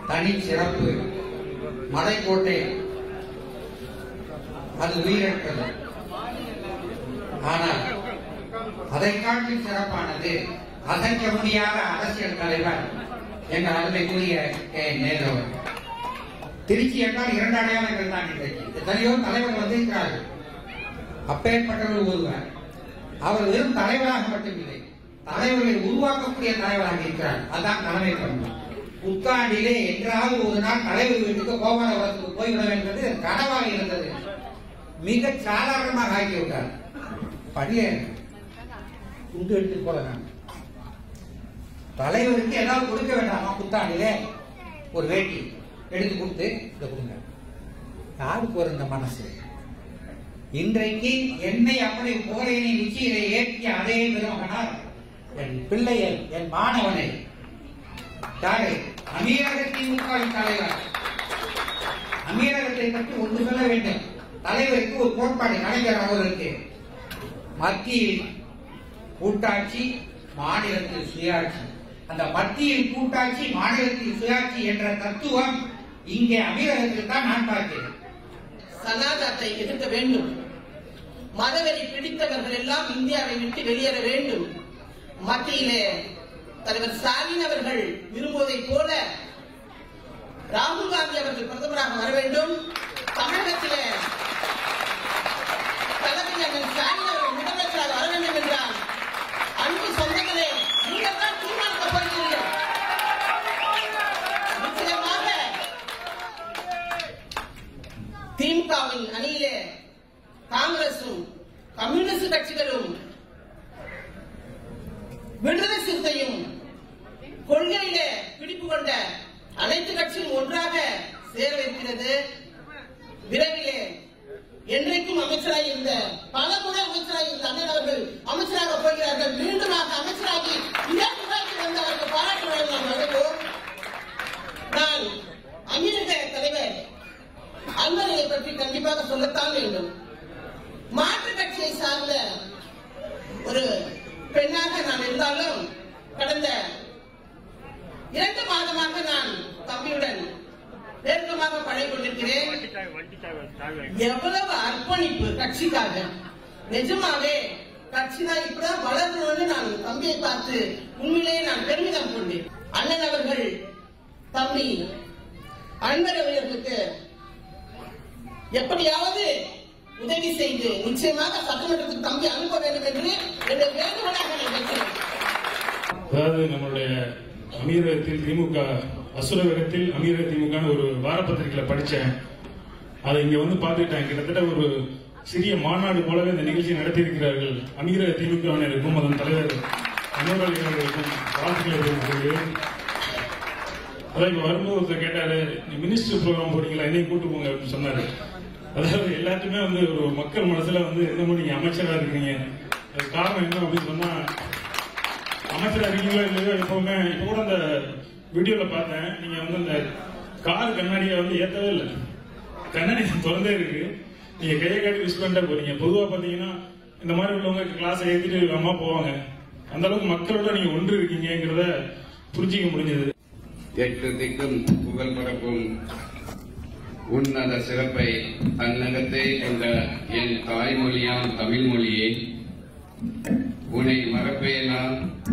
தனி சிறப்பு மலைக்கோட்டை அது உயிரற்றது ஆனால் அதை காட்டில் சிறப்பானது அசைக்க முடியாத அரசியல் தலைவர் என்ற அருமைக்குரிய கே நேரு அவர்கள். திருச்சி என்றால் இரண்டு அடையாளங்கள் தான் இன்றைக்கு எத்தனையோ தலைவர் வந்திருக்கிறார்கள் அப்பேற்பட்டவர் ஒருவர் அவர் வெறும் தலைவராக மட்டுமில்லை தலைவர்களை உருவாக்கக்கூடிய தலைவராக இருக்கிறார் அதான் தலைமை பண்பு புத்தாண்டிலே என்றாவது ஒரு நாள் தலைவர் வீட்டுக்கு கோபாலபுரத்துக்கு போய்விட வேண்டியது கனவாக இருந்தது மிக சாதாரணமாக ஆக்கிவிட்டார் படிய குண்டு எடுத்து போல தலைவருக்கு ஏதாவது கொடுக்க வேண்டாமா புத்தாண்டிலே ஒரு வேட்டி எடுத்து கொடுத்து இதை கொடுங்க யாருக்கு வரும் இந்த மனசு இன்றைக்கு என்னை அப்படி புகழையினை உச்சியிலே ஏற்றிய அதே பெருமகனார் என் பிள்ளையை என் மாணவனை யாரை அமீரக திமுகவின் தலைவர் அமீரகத்தை பற்றி ஒன்று சொல்ல வேண்டும் தலைவருக்கு ஒரு கோட்பாடு கலைஞர் அவர்களுக்கு மத்தியில் கூட்டாட்சி மாநிலத்தில் சுயாட்சி அந்த மத்தியில் கூட்டாட்சி மாநிலத்தில் சுயாட்சி என்ற தத்துவம் இங்கே அமீரகத்தில் தான் நான் பார்க்கிறேன் சனாதனத்தை எதிர்க்க வேண்டும் மதவெறி பிடித்தவர்கள் எல்லாம் இந்தியாவை விட்டு வெளியேற வேண்டும் மத்தியிலே தலைவர் ஸ்டாலின் அவர்கள் விரும்புவதைப் போல ராகுல் காந்தி அவர்கள் பிரதமராக வர வேண்டும் தமிழகத்திலே தளபதி அண்ணன் ஸ்டாலின் அவர்கள் முதலமைச்சராக வர வேண்டும் என்றால் அன்பு சொந்தங்களே நீங்கள் தான் தீர்மானிக்க போகிறீர்கள் நிச்சயமாக திமுகவின் அணியிலே காங்கிரசும் கம்யூனிஸ்ட் கட்சிகளும் விடுதலை சிறுத்தையும் கொள்கையிலே பிடிப்பு கொண்ட அனைத்து கட்சியும் ஒன்றாக சேர இருக்கிறது விரைவிலே என்றைக்கும் அமைச்சராக இருந்த பல முறை அமைச்சராக இருந்த அண்ணன் அவர்கள் அமைச்சராக போகிறார்கள் மீண்டுமாக அமைச்சராகி இதே துறைக்கு வந்தவர்கள் பாராட்டு வழங்க நாம் வழங்குவோம் நான் அமீரக தலைவர் அன்பர்களை பற்றி கண்டிப்பாக சொல்லத்தான் வேண்டும் மாற்று கட்சியை சார்ந்த ஒரு பெண்ணாக நான் இருந்தாலும் கடந்த இரண்டு மாதமாக நான் தம்பியுடன் நெருக்கமாக பழகி கொண்டிருக்கிறேன் எவ்வளவு அர்ப்பணிப்பு கட்சிக்காக நிஜமாவே கட்சிதான் இப்பதான் வளரணும்னு நான் தம்பியை பார்த்து உண்மையிலேயே நான் பெருமிதம் கொண்டேன் அண்ணன் அவர்கள் தம்பி அன்பர் அவர்களுக்கு எப்படியாவது உதவி செய்து நிச்சயமாக சட்டமன்றத்துக்கு தம்பி அனுப்ப வேண்டும் என்று என்னுடைய வேண்டுகோளாக நான் வைக்கிறேன் அதாவது நம்மளுடைய அமீரகத்தில் திமுக அசுரகத்தில் அமீரக திமுக ஒரு வாரப்பத்திரிகையில படிச்சேன் அதை இங்க வந்து பார்த்துக்கிட்டேன் கிட்டத்தட்ட ஒரு சிறிய மாநாடு போலவே இந்த நிகழ்ச்சி நடத்தியிருக்கிறார்கள் அமீரக திமுகவினருக்கும் அதன் தலைவர் அமர்வாளி அவர்களுக்கும் வாழ்த்துக்களை தெரிவித்துள்ளேன் அதான் இங்க வரும்போது ஒருத்தர் கேட்டாரு நீ மினிஸ்டர் ப்ரோக்ராம் போறீங்களா என்னையும் கூட்டு போங்க அப்படின்னு சொன்னாரு அதாவது எல்லாத்துமே வந்து ஒரு மக்கள் மனசுல வந்து என்னமோ நீங்க அமைச்சரா இருக்கீங்க அது காரணம் என்ன அப்படின்னு சொன்னா அமைச்சரா இருக்கீங்களோ இல்லையோ எப்பவுமே இப்ப கூட அந்த வீடியோல பார்த்தேன் நீங்க வந்து அந்த கார் கண்ணாடியை வந்து ஏத்தவே இல்லை கண்ணாடி திறந்தே இருக்கு நீங்க கையை காட்டி விஷ் பண்ணிட்டே போறீங்க பொதுவா பாத்தீங்கன்னா இந்த மாதிரி உள்ளவங்க கிளாஸ் ஏத்திட்டு அம்மா போவாங்க அந்த அளவுக்கு மக்களோட நீங்க ஒன்று இருக்கீங்கிறத புரிஞ்சிக்க முடிஞ்சது எட்டு திக்கும் புகழ் பரப்பும் உன்னத சிறப்பை தன்னகத்தே கொண்ட என் தாய்மொழியாம் தமிழ் மொழியே உன்னை மறப்பேனா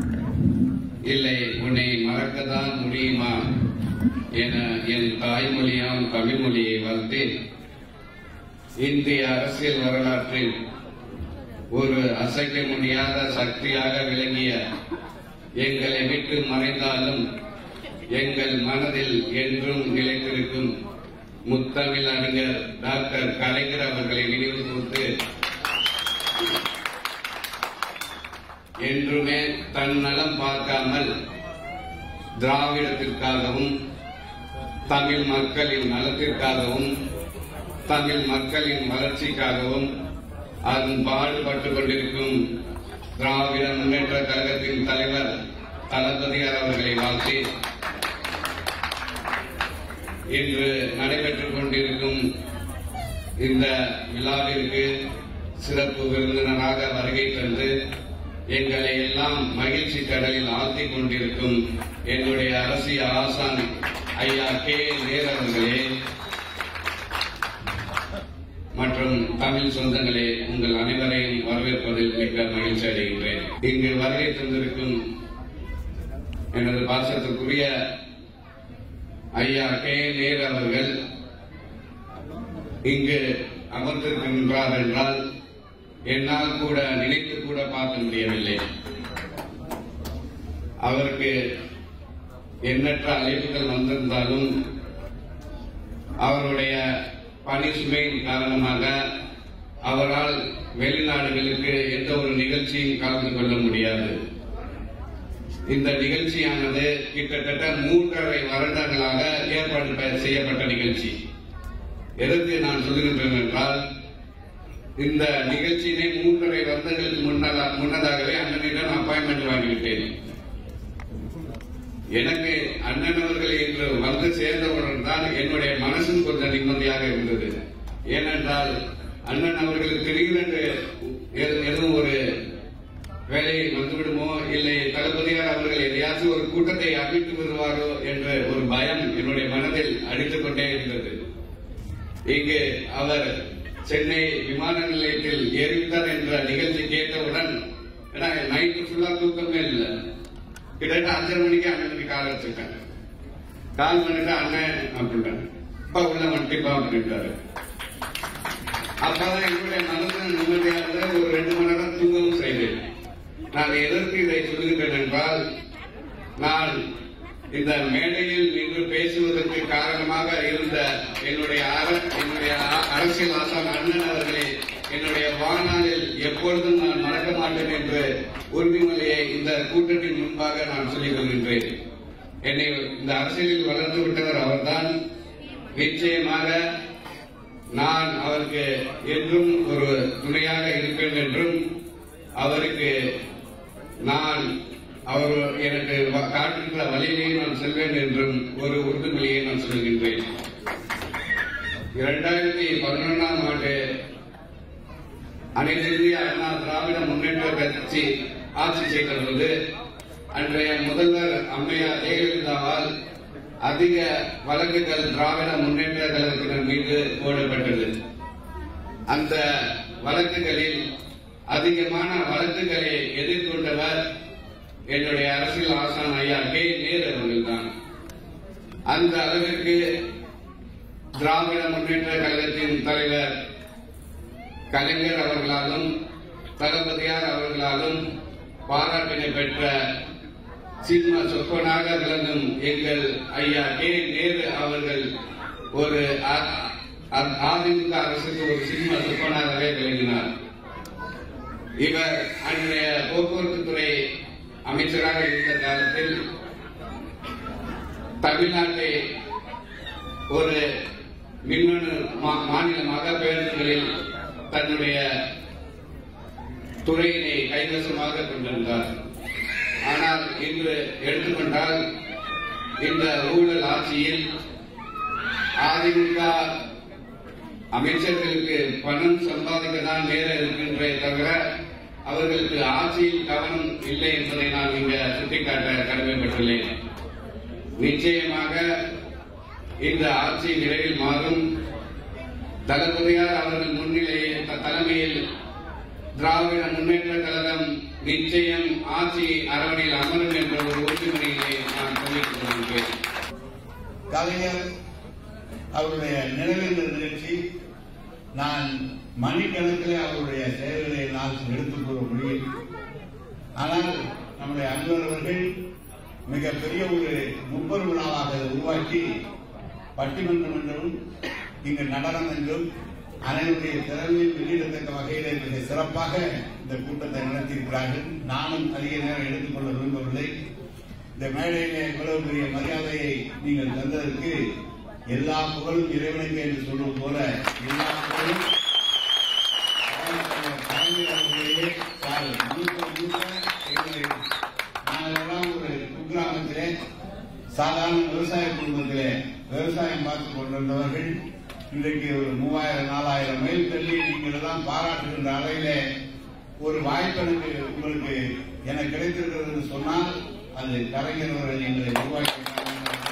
இல்லை உன்னை மறக்கத்தான் முடியுமா என என் தாய்மொழியாம் தமிழ் மொழியை வளர்த்தேன் இந்திய அரசியல் வரலாற்றில் ஒரு அசைக்க முடியாத சக்தியாக விளங்கிய எங்களை விட்டு மறைந்தாலும் எங்கள் மனதில் என்றும் நிலைத்திருக்கும் முத்தமிழ் அறிஞர் டாக்டர் கலைஞர் அவர்களை நினைவு கூர்ந்து என்றுமே தன் நலம் பார்க்காமல் திராவிடத்திற்காகவும் தமிழ் மக்களின் நலத்திற்காகவும் தமிழ் மக்களின் வளர்ச்சிக்காகவும் அதன் பாடுபட்டுக் கொண்டிருக்கும் திராவிட முன்னேற்ற கழகத்தின் தலைவர் தளபதியார் அவர்களை வாழ்த்தி இன்று நடைபெற்றுக் கொண்டிருக்கும் இந்த விழாவிற்கு சிறப்பு விருந்தினராக வருகை தந்து எங்களை எல்லாம் மகிழ்ச்சி கடலில் ஆழ்த்திக் கொண்டிருக்கும் என்னுடைய அரசியல் ஆசான் ஐயா கே நேர் அவர்களே மற்றும் தமிழ் சொந்தங்களே உங்கள் அனைவரையும் வரவேற்பதில் மிக்க மகிழ்ச்சி அடைகின்றேன் இங்கு வருகை தந்திருக்கும் எனது பாசத்துக்குரிய ஐயா கே நேர் அவர்கள் இங்கு அமர்ந்திருக்கின்றார் என்றால் என்னால் கூட நினைத்து கூட பார்க்க முடியவில்லை அவருக்கு எண்ணற்ற அழைப்புகள் வந்திருந்தாலும் அவருடைய பணி சுமையின் காரணமாக அவரால் வெளிநாடுகளுக்கு எந்த ஒரு நிகழ்ச்சியும் கலந்து கொள்ள முடியாது இந்த நிகழ்ச்சியானது கிட்டத்தட்ட மூன்றரை வருடங்களாக ஏற்பாடு ப- செய்யப்பட்ட நிகழ்ச்சி எதற்கு நான் சொல்லுகின்றேன் என்றால் இந்த நிகழ்ச்சியினை மூன்றரை வருடங்களுக்கு முன்னதா- முன்னதாகவே அண்ணனிடம் அப்பாயின்மெண்ட் வாங்கிவிட்டேன் எனக்கு அண்ணன் அவர்கள் இன்று வந்து சேர்ந்தவுடன் தான் என்னுடைய மனசும் கொஞ்சம் நிம்மதியாக இருந்தது ஏனென்றால் அண்ணன் அவர்களுக்கு திடீரென்று எது- எதுவும் ஒரு வேலை வந்துவிடுமோ இல்லை தளபதியார் அவர்கள் எதையாச்சும் ஒரு கூட்டத்தை அமைத்து விடுவாரோ என்ற ஒரு பயம் என்னுடைய மனதில் அடித்துக் கொண்டே இருந்தது இங்கு அவர் சென்னை விமான நிலையத்தில் ஏறிவிட்டார் என்ற நிகழ்ச்சி கேட்டவுடன் ஏன்னா நைட்டு ஃபுல்லா தூக்கமே இல்லை கிட்டத்தட்ட அஞ்சரை மணிக்கு அண்ணனுக்கு கால் வச்சிருக்கேன் கால் பண்ணிட்டு அண்ணன் அப்படின்ட்டாங்க அப்பா உள்ள வந்துட்டுப்பா அப்படின்ட்டாரு அப்பதான் என்னுடைய மனசு நிம்மதியாக ஒரு ரெண்டு மணி நேரம் தூங்கவும் செய்தேன் நான் எதற்கு இதை சொல்லுகிறேன் என்றால் நான் இந்த மேடையில் நின்று பேசுவதற்கு காரணமாக இருந்த என்னுடைய அர- என்னுடைய அ- அரசியல் ஆசான் அண்ணன் அவர்களை என்னுடைய வாழ்நாளில் எப்பொழுதும் நான் மறக்க மாட்டேன் என்று உறுதிமொழியை இந்த கூட்டத்தின் முன்பாக நான் சொல்லிக் கொள்கின்றேன் என்னை இந்த அரசியலில் வளர்ந்து விட்டவர் அவர்தான் நிச்சயமாக நான் அவருக்கு என்றும் ஒரு துணையாக இருப்பேன் என்றும் அவருக்கு நான் அவர் எனக்கு வ- காட்டுகின்ற வழியிலே நான் செல்வேன் என்றும் ஒரு உறுதிமொழியை நான் சொல்கின்றேன் இரண்டாயிரத்தி பதினொன்றாம் ஆண்டு அனைத்து இந்திய அண்ணா திராவிட முன்னேற்ற கட்சி ஆட்சி செய்திருந்தது அன்றைய முதல்வர் அம்மையார் ஜெயலலிதாவால் அதிக வழக்குகள் திராவிட முன்னேற்ற கழகத்தினர் மீது போடப்பட்டது அந்த வழக்குகளில் அதிகமான வழக்குகளை எதிர்கொண்டவர் என்னுடைய அரசியல் ஆசான் ஐயா கே நேரு அவர்கள்தான் அந்த அளவிற்கு திராவிட முன்னேற்ற கழகத்தின் தலைவர் கலைஞர் அவர்களாலும் தளபதியார் அவர்களாலும் பாராட்டினை பெற்ற சிம்ம சொப்பனாக விளங்கும் எங்கள் ஐயா கே நேரு அவர்கள் ஒரு அ- அ- அதிமுக அரசுக்கு ஒரு சிம்ம சொப்பனாகவே விளங்கினார் இவர் அன்றைய போக்குவரத்து துறை அமைச்சராக இருந்த காலத்தில் தமிழ்நாட்டை ஒரு மின்னணு மா- மாநிலமாக பேருந்துகளில் தன்னுடைய துறையினை கைவசமாக கொண்டிருந்தார் ஆனால் இன்று எடுத்துக்கொண்டால் இந்த ஊழல் ஆட்சியில் அதிமுக அமைச்சர்களுக்கு பணம் சம்பாதிக்க தான் நேரம் இருக்கின்றே தவிர அவர்களுக்கு ஆட்சியில் கவனம் இல்லை என்பதை நான் இங்க சுட்டிக்காட்ட கடமைப்பட்டுள்ளேன் நிச்சயமாக இந்த ஆட்சி விரைவில் மாறும் தளபதியார் அவர்கள் முன்னிலையில் த- தலைமையில் திராவிட முன்னேற்ற கழகம் நிச்சயம் ஆட்சி அரவணையில் அமரும் என்ற ஒரு உறுதிமொழியை நான் தெரிவித்துக் கொள்கின்றேன் கலைஞர் அவருடைய நினைவேந்த நிகழ்ச்சி நான் மணிக்கணக்கில் அவருடைய செயல்களை என்னால் எடுத்துக் கூற முடியும் ஆனால் நம்முடைய அன்பர் அவர்கள் மிகப்பெரிய ஒரு முப்பது விழாவாக அதை உருவாக்கி பட்டிமன்றம் என்றும் இங்கு நடனம் என்றும் அனைவருடைய திறமையும் வெளியிடத்தக்க வகையில் மிக சிறப்பாக இந்த கூட்டத்தை நடத்தியிருக்கிறார்கள் நானும் அதிக நேரம் எடுத்துக்கொள்ள விரும்பவில்லை இந்த மேடையிலே இவ்வளவு பெரிய மரியாதையை நீங்கள் தந்ததற்கு எல்லா புகழும் இறைவனுக்கு என்று சொல்வது போல எல்லா புகழும் கலைஞர் அவர்களையே சார் முழுக்க முழுக்க எங்களை நாங்களெல்லாம் ஒரு குக்கிராமத்திலே சாதாரண விவசாய குடும்பத்திலே விவசாயம் பார்த்துக் கொண்டிருந்தவர்கள் இன்றைக்கு ஒரு மூவாயிரம் நாலாயிரம் மைல் தள்ளி நீங்கள் எல்லாம் பாராட்டுகின்ற அளவிலே ஒரு வாய்ப்பு எனக்கு உங்களுக்கு எனக்கு கிடைத்திருக்கிறது என்று சொன்னால் அது கலைஞர் அவர்கள் எங்களை உருவாக்கியிருக்கிறார்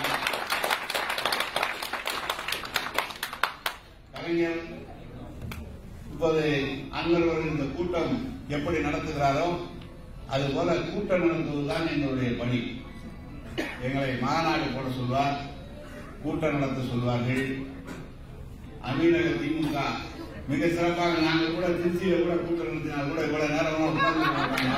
கலைஞர் இப்போது அன்பர் அவர்கள் இந்த கூட்டம் எப்படி நடத்துகிறாரோ அதுபோல கூட்டம் நடத்துவதுதான் எங்களுடைய பணி எங்களை மாநாடு போட சொல்வார் கூட்டம் நடத்த சொல்வார்கள் அமீரக திமுக மிக சிறப்பாக நாங்கள் கூட திருச்சியில கூட கூட்டம் நடத்தினால் கூட இவ்வளவு நேரம் உட்கார்ந்து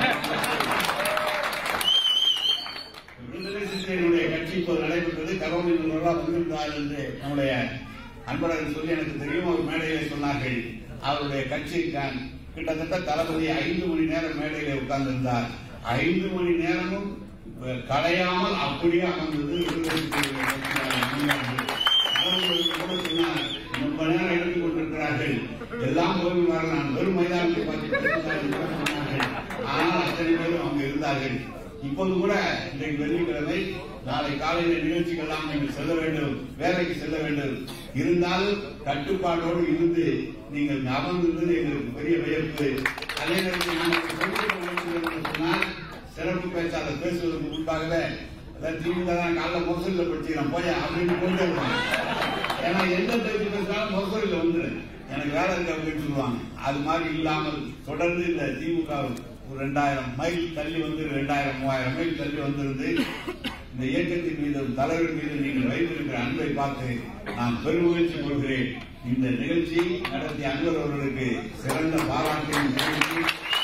விடுதலை சிறுத்தைகளுடைய கட்சி இப்போது நடைபெற்றது கரோலில் வந்திருந்தார் என்று நம்முடைய அன்பழகன் சொல்லி எனக்கு தெரியும் ஒரு மேடையிலே சொன்னார்கள் அவருடைய கட்சி தான் கிட்டத்தட்ட தளபதி ஐந்து மணி நேரம் மேடையிலே உட்கார்ந்திருந்தார் ஐந்து மணி நேரமும் அஹ், கலையாமல் அப்படியே அமர்ந்தது விடுதலை சிறுத்தைகளுடைய கட்சியாளர்கள். அவர்களுக்கு கூட சொன்னார், ரொம்ப நேரம் எடுத்துக் கொண்டிருக்கிறார்கள் எல்லாம் போய்விடுவார்கள் நான் வெறும் மைதானத்தை பார்த்து பேசுகிறார்கள் என்று சொன்னார்கள் ஆனால் அத்தனை பேரும் அங்கு இருந்தார்கள் இப்போது கூட இன்றைக்கு வெள்ளிக்கிழமை நாளை காலையில் நிகழ்ச்சிக்கெல்லாம் நீங்கள் செல்ல வேண்டும் வேலைக்கு செல்ல வேண்டும் இருந்தாலும் கட்டுப்பாட்டோடு இருந்து நீங்கள் அமர்ந்திருந்தது எங்களுக்கு பெரிய வியப்பு அதே நேரத்தில் நாங்கள் சொல்லிக் கொண்டிருக்கிறோம் என்று சொன்னால் சிறப்பு பேச்சாளர் பேசுவதற்கு முன்பாகவே அதான் திமுக தான் காலைல மொசூரில் படிச்சுக்கிறேன் போய் அப்படின்னு கொண்டு வருவாங்க ஏன்னா எந்த பேச்சு பேசினாலும் மொசூரில் வந்துடு எனக்கு வேலை இருக்கு அப்படின்னு சொல்லுவாங்க அது மாதிரி இல்லாமல் தொடர்ந்து இந்த திமுக ஒரு ரெண்டாயிரம் மைல் தள்ளி வந்து ரெண்டாயிரம் மூவாயிரம் மைல் தள்ளி வந்திருந்து இந்த இயக்கத்தின் மீது தலைவர் மீது நீங்கள் வைத்திருக்கிற அன்பை பார்த்து நான் பெருமகிழ்ச்சி கொள்கிறேன் இந்த நிகழ்ச்சி நடத்திய அன்பர் அவர்களுக்கு சிறந்த பாராட்டையும் தெரிவித்து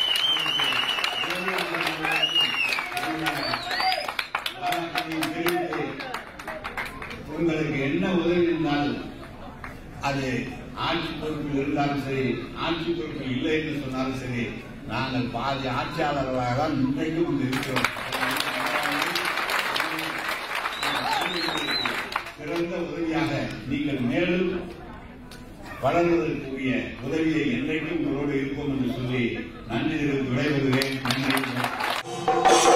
பாராட்டையும் தெரிவித்து உங்களுக்கு என்ன உதவி இருந்தாலும் அது ஆட்சி பொறுப்பில் இருந்தாலும் சரி ஆட்சி பொறுப்பில் இல்லை என்று சொன்னாலும் சரி நாங்கள் பாதி ஆட்சியாளர்களாக தான் இன்றைக்கும் அங்கு இருக்கிறோம் சிறந்த உதவியாக நீங்கள் மேலும் வளர்வதற்குரிய உதவியை என்றைக்கும் உங்களோடு இருப்போம் என்று சொல்லி நன்றி தெரிவித்து விடைபெறுகிறேன் நன்றி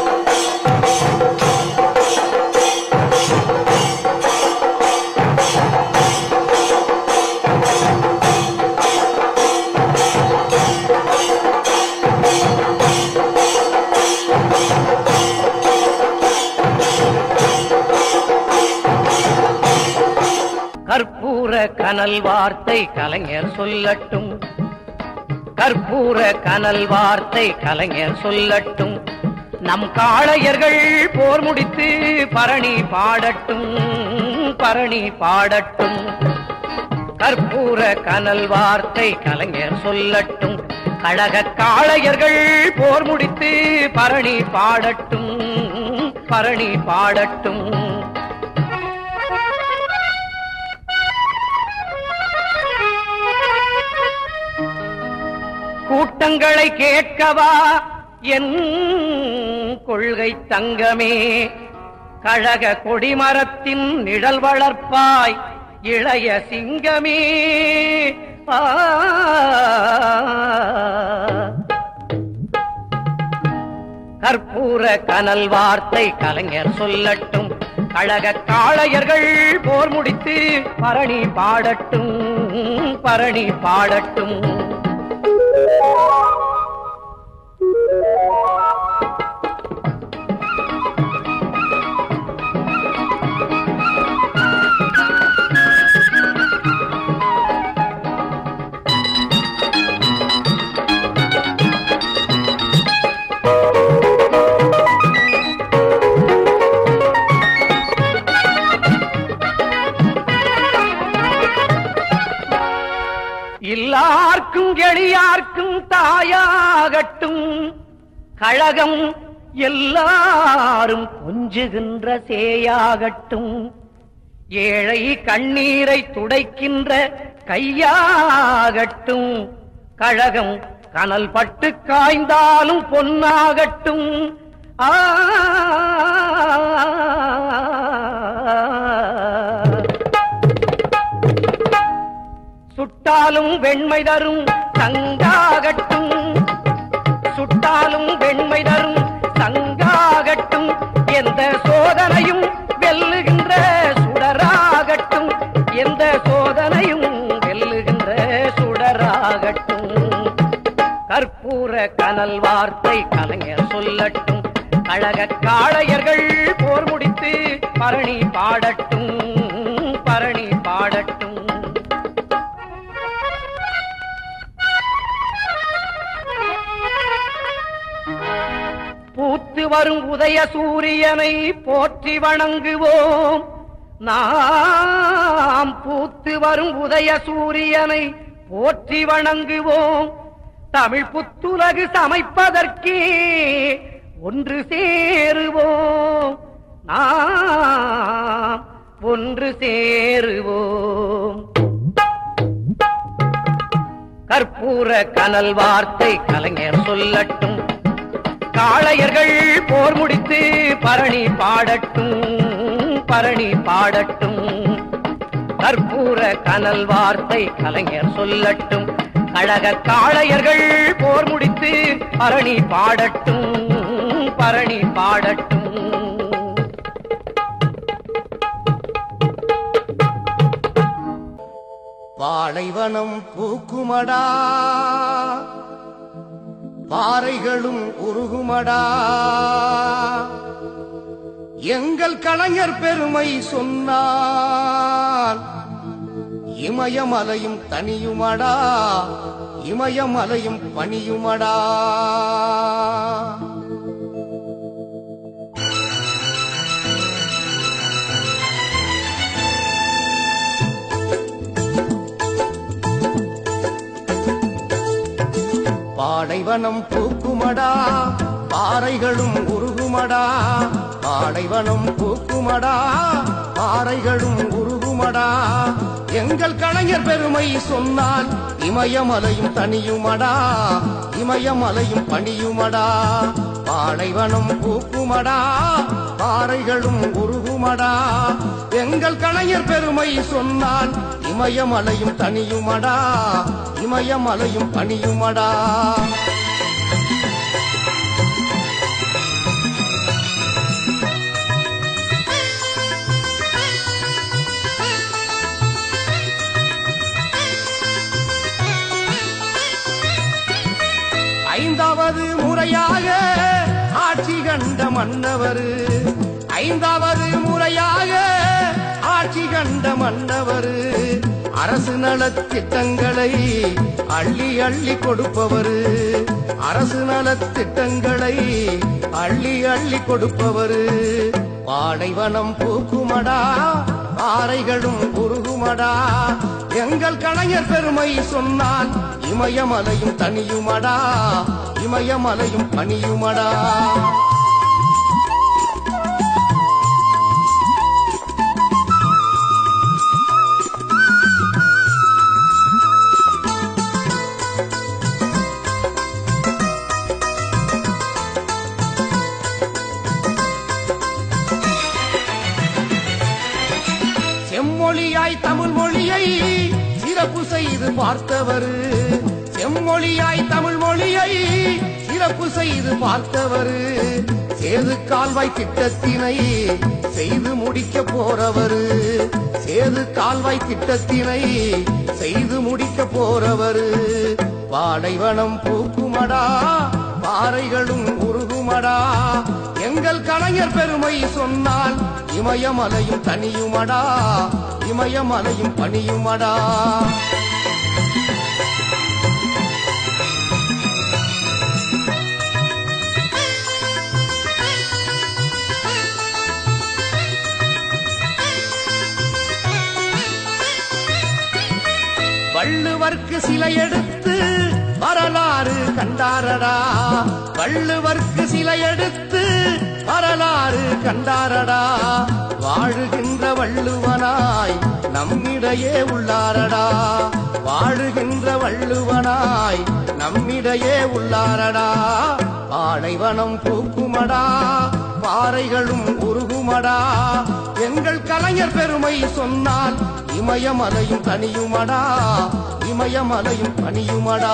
கற்பூர கனல் வார்த்தை கலைஞர் சொல்லட்டும் கற்பூர கனல் வார்த்தை கலைஞர் சொல்லட்டும் நம் காளையர்கள் போர் முடித்து பரணி பாடட்டும் பரணி பாடட்டும் கற்பூர கனல் வார்த்தை கலைஞர் சொல்லட்டும் கழக காளையர்கள் போர் முடித்து பரணி பாடட்டும் பரணி பாடட்டும் கூட்டங்களை கேட்கவா என் கொள்கை தங்கமே கழக கொடிமரத்தின் நிழல் வளர்ப்பாய் இளைய சிங்கமே ஆ. கற்பூர கனல் வார்த்தை கலைஞர் சொல்லட்டும் கழக காளையர்கள் போர் முடித்து பரணி பாடட்டும் பரணி பாடட்டும் எல்லார்க்கும் எளியார்க்கும் தாயாகட்டும் கழகம் எல்லாரும் கொஞ்சுகின்ற சேயாகட்டும் ஏழை கண்ணீரை துடைக்கின்ற கையாகட்டும் கழகம் கனல் பட்டு காய்ந்தாலும் பொன்னாகட்டும் ஆ சுட்டாலும் வெண்மை தரும் சங்காகட்டும் சுட்டாலும் வெண்மை தரும் சங்காகட்டும் எந்த சோதனையும் வெல்லுகின்ற சுடராகட்டும் எந்த சோதனையும் வெல்லுகின்ற சுடராகட்டும் கற்பூர கனல் வார்த்தை கலைஞர் சொல்லட்டும் கழக காளையர்கள் போர் முடித்து பரணி பாடட்டும் பரணி பாடட்டும் பூத்து வரும் உதய சூரியனை போற்றி வணங்குவோம் நாம் பூத்து வரும் உதய சூரியனை போற்றி வணங்குவோம் தமிழ் புத்துலகு சமைப்பதற்கே ஒன்று சேருவோம் நாம் ஒன்று சேருவோம் கற்பூர கனல் வார்த்தை கலைஞர் சொல்லட்டும் காளையர்கள் போர் முடித்து பரணி பாடட்டும் பரணி பாடட்டும் கற்பூர கனல் வார்த்தை கலைஞர் சொல்லட்டும் கழக காளையர்கள் போர் முடித்து பரணி பாடட்டும் பரணி பாடட்டும் பாலைவனம் பூக்குமடா பாறைகளும் உருகுமடா எங்கள் கலைஞர் பெருமை சொன்னால் இமயமலையும் தனியுமடா இமயமலையும் பணியுமடா பாலைவனம் பூக்குமடா பாறைகளும் உருகுமடா பாலைவனம் பூக்குமடா பாறைகளும் உருகுமடா எங்கள் கலைஞர் பெருமை சொன்னால் இமயமலையும் தனியுமடா இமயமலையும் பணியுமடா பாலைவனம் பூக்குமடா பாறைகளும் உருகுமடா எங்கள் கலைஞர் பெருமை சொன்னால் இமயமலையும் தனியுமடா இமயமலையும் பணியுமடா ஐந்தாவது முறையாக ஆட்சி கண்ட மன்னவர் ஐந்தாவது முறையாக ஆட்சி கண்ட மன்னவர் அரசு நலத்திட்டங்களை அள்ளி அள்ளி கொடுப்பவர் அரசு நலத்திட்டங்களை அள்ளி அள்ளி கொடுப்பவர் பாலைவனம் பூக்குமடா பாறைகளும் உருகுமடா எங்கள் கலைஞர் பெருமை சொன்னால் இமயமலையும் தனியுமடா இமயமலையும் பணியுமடா செம்மொழியாய் தமிழ் மொழியை சிறப்பு செய்து பார்த்தவர் செம்மொழியாய் தமிழ் மொழியை சிறப்பு செய்து பார்த்தவர் சேது கால்வாய் திட்டத்தினை செய்து முடிக்க போறவர் சேது கால்வாய் திட்டத்தினை செய்து முடிக்க போறவர் பாலைவனம் பூக்குமடா பாறைகளும் உருகுமடா எங்கள் கலைஞர் பெருமை சொன்னால் இமயமலையும் தனியுமடா இமயமலையும் பணியுமடா வள்ளுவர்க்கு சிலை எடுத்து வரலாறு கண்டாரடா வள்ளுவர்க்கு சிலை எடுத்து வரலாறு கண்டாரடா வாழுகின்ற வள்ளுவனாய் நம்மிடையே உள்ளாரடா வாழுகின்ற வள்ளுவனாய் நம்மிடையே உள்ளாரடா பாலைவனம் பூக்குமடா பாறைகளும் உருகுமடா எங்கள் கலைஞர் பெருமை சொன்னால் இமயமலையும் தனியுமடா இமயமலையும் பணியுமடா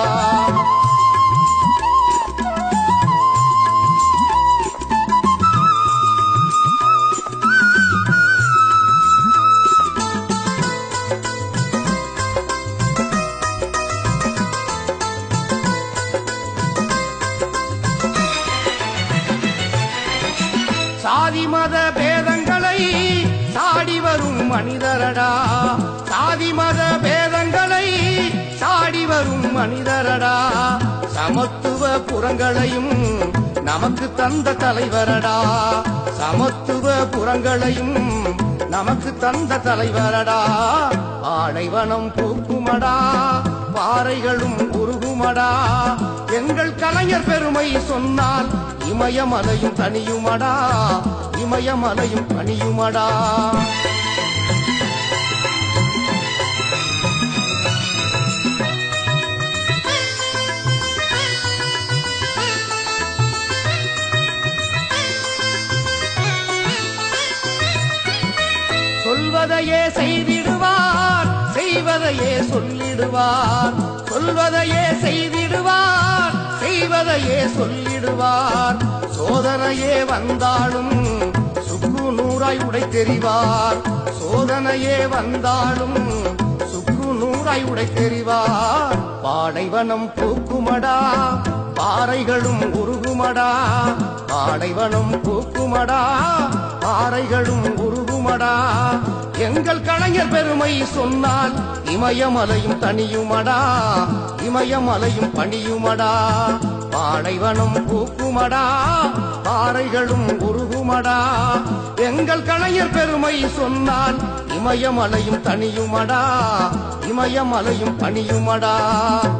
சாதி மத பேதங்களை சாடி வரும் மனிதரடா சாதி மத பேதங்களை சாடி வரும் மனிதரடா சமத்துவ புறங்களையும் நமக்கு தந்த தலைவரடா சமத்துவ புறங்களையும் நமக்கு தந்த தலைவரடா ஆடைவனம் பூக்குமடா பாறைகளும் உருகுமடா எங்கள் கலைஞர் பெருமை சொன்னால் இமயமலையும் தனியுமடா இமயமலையும் தனியுமடா சொல்வதையே செய்திடுவார் செய்வதையே சொல்லிடுவார் சொல்வதையே செய்திடுவார் செய்வதையே சொல்லிடுவார் சோதனையே வந்தாலும் சுக்கு நூறாய் உடை தெரிவார் சோதனையே வந்தாலும் சுக்கு நூறாய் உடை தெரிவார் பாடைவனம் பூக்குமடா பாறைகளும் உருகுமடா பாடைவனம் பூக்குமடா பாறைகளும் உருகுமடா எங்கள் கலைஞர் பெருமை சொன்னால் இமயமலையும் தனியுமடா இமயமலையும் பணியுமடா பாடைவனம் பூக்குமடா பாறைகளும் உருகுமடா எங்கள் கலைஞர் பெருமை சொன்னால் இமயமலையும் தனியுமடா இமயமலையும் பணியுமடா